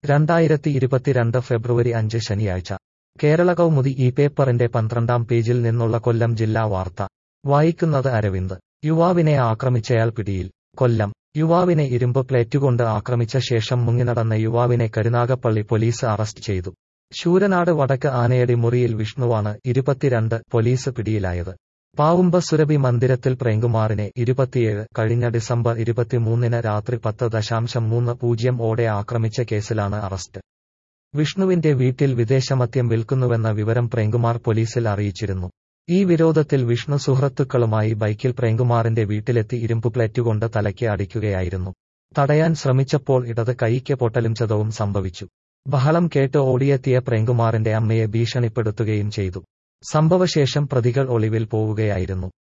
രണ്ടായിരത്തി ഇരുപത്തിരണ്ട് ഫെബ്രുവരി അഞ്ച് ശനിയാഴ്ച കേരള കൗമുദി ഈ പേപ്പറിന്റെ പന്ത്രണ്ടാം പേജിൽ നിന്നുള്ള കൊല്ലം ജില്ലാ വാർത്ത വായിക്കുന്നത് അരവിന്ദ് യുവാവിനെ ആക്രമിച്ചയാൾ പിടിയിൽ കൊല്ലം യുവാവിനെ ഇരുമ്പ് പ്ലേറ്റുകൊണ്ട് ആക്രമിച്ച ശേഷം മുങ്ങിനടന്ന യുവാവിനെ കരുനാഗപ്പള്ളി പോലീസ് അറസ്റ്റ് ചെയ്തു ശൂരനാട് വടക്ക് ആനയടി മുറിയിൽ വിഷ്ണുവാണ് ഇരുപത്തിരണ്ട് പോലീസ് പിടിയിലായത് പാവുമ്പ സുരഭി മന്ദിരത്തിൽ പ്രേംകുമാറിനെ ഇരുപത്തിയേഴ് കഴിഞ്ഞ ഡിസംബർ ഇരുപത്തിമൂന്നിന് രാത്രി പത്ത് ദശാംശം മൂന്ന് പൂജ്യം ഓടെ ആക്രമിച്ച കേസിലാണ് അറസ്റ്റ് വിഷ്ണുവിന്റെ വീട്ടിൽ വിദേശമദ്യം വിൽക്കുന്നുവെന്ന വിവരം പ്രേംകുമാർ പോലീസിൽ അറിയിച്ചിരുന്നു ഈ വിരോധത്തിൽ വിഷ്ണു സുഹൃത്തുക്കളുമായി ബൈക്കിൽ പ്രേംകുമാറിന്റെ വീട്ടിലെത്തി ഇരുമ്പ് പ്ലേറ്റുകൊണ്ട് തലയ്ക്ക് അടിക്കുകയായിരുന്നു തടയാൻ ശ്രമിച്ചപ്പോൾ ഇടത് കൈക്ക് പൊട്ടലും ചതവും സംഭവിച്ചു ബഹളം കേട്ട് ഓടിയെത്തിയ പ്രേംകുമാറിന്റെ അമ്മയെ ഭീഷണിപ്പെടുത്തുകയും ചെയ്തു സംഭവശേഷം പ്രതികൾ ഒളിവിൽ പോവുകയായിരുന്നു